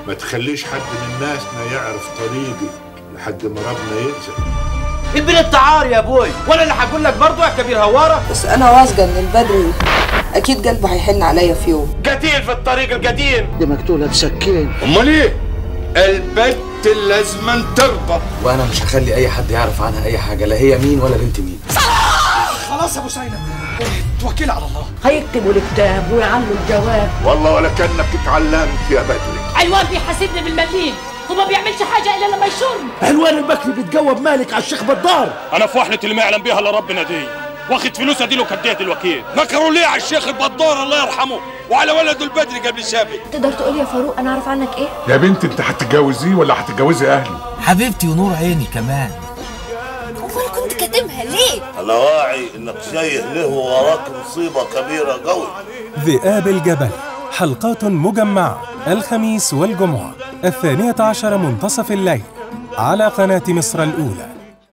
ما تخليش حد من ناسنا يعرف طريقي لحد ما ربنا يأذن البنت عار يا ابوي وانا اللي هقول لك برضه يا كبير هواره بس انا واثقه ان البدري اكيد قلبه هيحن عليا في يوم قتيل في الطريق القديم دي مقتولة بسكين امال ايه البت لازما ترضى وانا مش هخلي اي حد يعرف عنها اي حاجه لا هي مين ولا بنت مين خلاص يا ابو سينا توكل على الله هيكتبوا الكتاب ويعلوا الجواب والله ولا كانك اتعلمت يا بدري علوان بيحاسبني بالمليم وما بيعملش حاجة إلا لما يشم علوان البكري بيتجوب مالك على الشيخ بدار انا في وحله اللي ما يعلم بيها الا ربنا دي واخد فلوس اديله كديه الوكيل نكروا ليه على الشيخ البدار الله يرحمه وعلى ولده البدري قبل شافي تقدر تقول يا فاروق انا اعرف عنك ايه يا بنت انت هتتجوزيه ولا هتتجوزي اهلي حبيبتي ونور عيني كمان امال كنت كاتمها ليه انا واعي انك شايل له وراك مصيبه كبيره قوي ذئاب الجبل حلقات مجمعة الخميس والجمعة الثانية عشر منتصف الليل على قناة مصر الأولى